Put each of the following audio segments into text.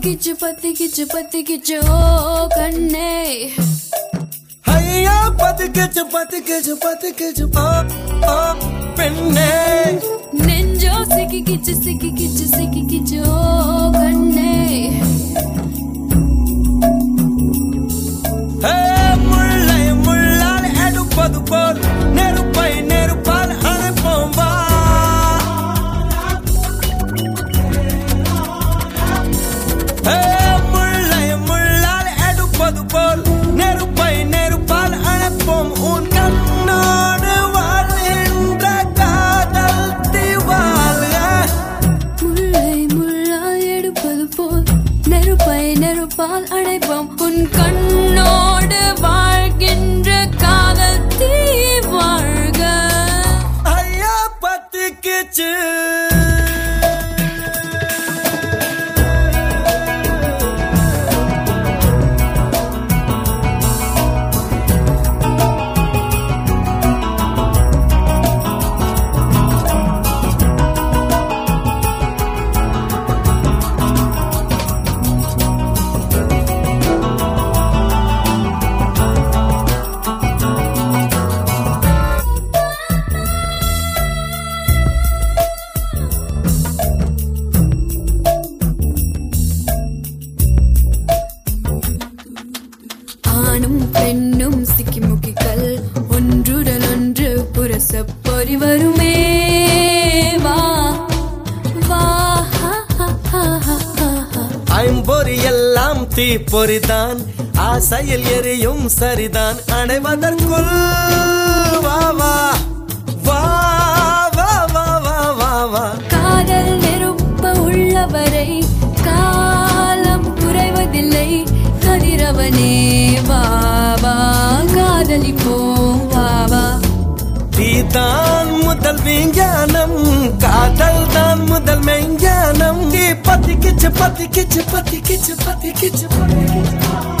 பத்திக்கிச்சு பத்திக்கிச்சு பத்திக்கிச்சு ஓ கண்ணே ஐயா பத்துக்கிச்சு பத்துக்கிச்சு பத்துக்கிச்சு ஓ ஓ பெண்ணே நெஞ்சோ சிக்கிக்கிச்சு சிக்கிக்கிச்சு சிக்கிக்கிச்சு ஓ கண்ணே ஏ, முள்ளை முள்ளால் எடுப்பது போல் நெருப்பை நெருப்பால் அணைப்போம் வா ஏ, முள்ளை முள்ளால் எடுப்பது போல் நெருப்பை நெருப்பால் அணைப்போம் உன் கண்ணோடு வாழ்கின்ற காதல் திவால்க முல்லை முள்ளால் எடுப்பது போல் நெருப்பை நெருப்பால் அடைப்போம் உன் கண்ணோடு வாழ்கின்ற காதல் தீ வாழ்க ஐயா பத்திக்கிச்சு ஆணும் பெண்ணும் சிக்கி முக்கிகள் ஒன்றுடன் ஒன்று புரச பொறி வருமே வா வா ஹா, ஹா, ஹா, ஹா, ஹா, ஹா. ஐம்பொறி எல்லாம் தீப்பொறிதான் ஆசையில் எரியும் சரிதான் அடைவதற்குள் வா வா வா வா வா வா வா வா காதல் நெருப்ப உள்ளவரை காலம் குறைவதில்லை கதிரவனே வா வா காதலிப்போம் வா வா தீதான் முதல் விஞ்ஞானம் காதல் தான் முதல் மெஞ்ஞானம் நீ பத்திக்கிச்சு பத்திக்கிச்சு பத்திக்கிச்சு பத்திக்கிச்சு பத்திக்கிச்சு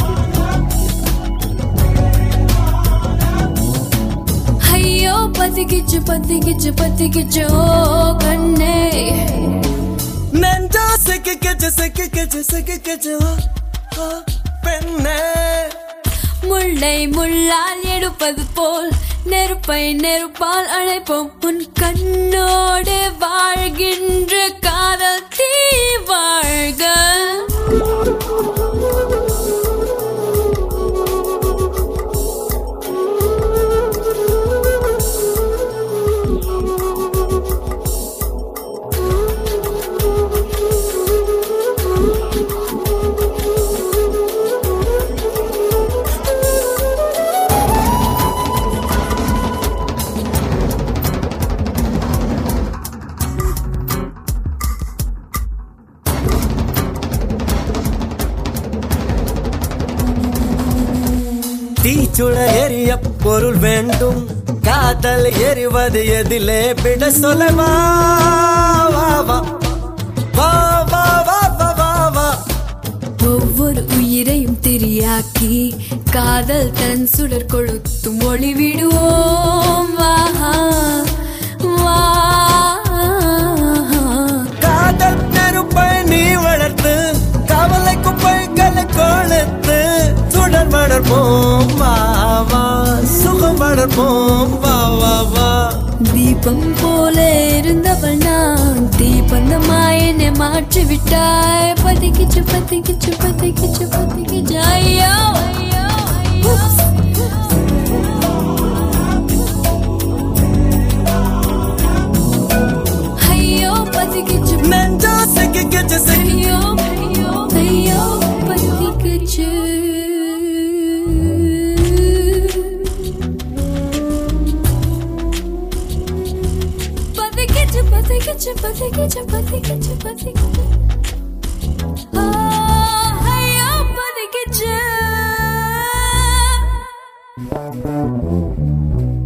ஐயோ பத்திக்கிச்சு பத்திக்கிச்சு பத்திக்கிச்சு ஓ கண்ணே நெஞ்சா சிக்கிக்கிச்சு சிக்கிக்கிச்சு சிக்கிக்கிச்சு ஓ, ஓ, பெண்ணே முல்லை முள்ளால் எடுப்பது போல் நெருப்பை நெருப்பால் அழைப்போம் உன் கண்ணோடு வாழ்கின்ற காதல் தீ வாழ்க தீச்சுட எரிய பொருள் வேண்டும் காதல் எரிவது எதிலே விட சொல்லவா வா வா வா வா வா வா வா வா ஒவ்வொரு உயிரையும் திரியாக்கி காதல் தன் சுடர் கொளுத்தும் ஒளி விடுவோம் வா வா காதல் நெருப்பை நீ வளர்த்து கவலை குப்பைகளை கொளுத்து சுடர் வளர்ப்போம் வா வா சுகம் வளர்ப்போம் வா வா வா தீபம் போல இருந்தவள் நான் தீபந்தமாய் என்னை மாற்றி விட்டாய் பத்திக்கிச்சு பத்திக்கிச்சு பத்திக்கிச்சு பத்திக்கிச்சு ஐயோ ஐயோ ஐயோ பத்திக்கிச்சு நெஞ்சா சிக்கிக்கிச்சு சிக்கி ஐயோ ஐயோ ஐயோ பத்திக்கிச்சு பத்திக்கிச்சு பத்திக்கிச்சு பத்திக்கிச்சு பத்திக்கிச்சு பத்திக்கிச்சு ஆ, ஐயோ பத்திக்கிச்சு